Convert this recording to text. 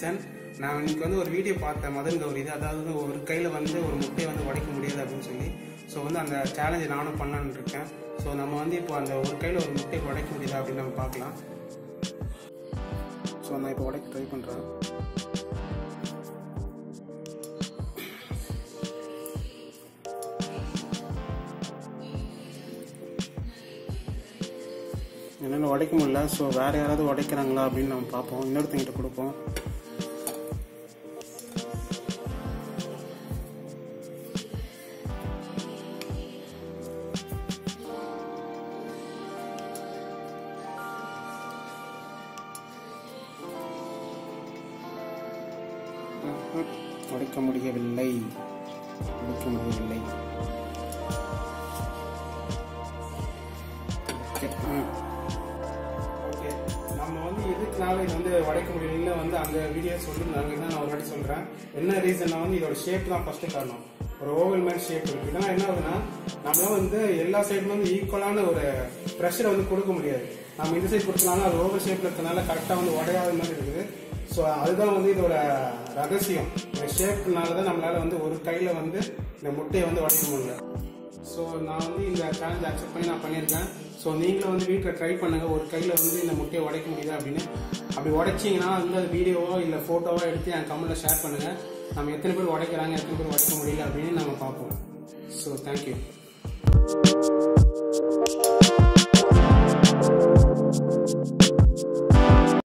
கிஷன் நான் இன்னைக்கு வந்து ஒரு வீடியோ பார்த்தேன் மதன் கௌரி இது அதாவது ஒரு கையில் வந்து ஒரு முட்டையை வந்து உடைக்க முடியாது அப்படின்னு சொல்லி ஸோ வந்து அந்த சேலஞ்சை நானும் பண்ணலான்னு இருக்கேன் ஸோ நம்ம வந்து இப்போ அந்த ஒரு கையில் ஒரு முட்டையை உடைக்க முடியுதா அப்படின்னு நம்ம பார்க்கலாம் ஸோ நான் இப்போ உடைக்க ட்ரை பண்ணுறேன் என்னால் உடைக்க முடியல ஸோ வேறு யாராவது உடைக்கிறாங்களா அப்படின்னு நம்ம பார்ப்போம் இன்னொருத்தங்கிட்ட கொடுப்போம் ம்ஹும். உடைக்க முடியவில்லை உடைக்க முடியவில்லை ஓகே ம். ஓகே நம்ம வந்து எதுக்குனால இது வந்து உடைக்க முடியல வந்து அந்த வீடியோ சொல்லியிருந்தாங்க இதான் நான் ஒரு வாட்டி சொல்றேன் என்ன ரீசன்னா வந்து இதோட ஷேப் தான் ஃபர்ஸ்ட் காரணம் ஒரு ஓவல் மாதிரி ஷேப் இருக்கு இதெல்லாம் என்ன ஆகுதுன்னா நம்மளால வந்து எல்லா சைடுமே வந்து ஈக்குவலான ஒரு ப்ரெஷரை வந்து கொடுக்க முடியாது நம்ம இந்த சைடு கொடுத்தனால அது ஓவல் ஷேப்ல இருக்கனால கரெக்டாக வந்து உடையாத மாதிரி இருக்குது ஸோ அதுதான் வந்து இதோட ரகசியம் இந்த ஷேப்னால தான் நம்மளால வந்து ஒரு கையில வந்து இந்த முட்டையை வந்து உடைக்க முடியல ஸோ நான் வந்து இந்த சேலஞ்ச் அக்செப்ட் பண்ணி நான் பண்ணியிருக்கேன் ஸோ நீங்களும் வந்து வீட்டில் ட்ரை பண்ணுங்க ஒரு கையில் வந்து இந்த முட்டையை உடைக்க முடியுதா அப்படின்னு அப்படி உடைச்சிங்கன்னா வந்து அது வீடியோவோ இல்லை ஃபோட்டோவோ எடுத்து என் கமெண்ட்டில் ஷேர் பண்ணுங்க நம்ம எத்தனை பேர் உடைக்கிறாங்க எத்தனை பேர் உடைக்க முடியல அப்படின்னு நம்ம பார்ப்போம் ஸோ தேங்க்யூ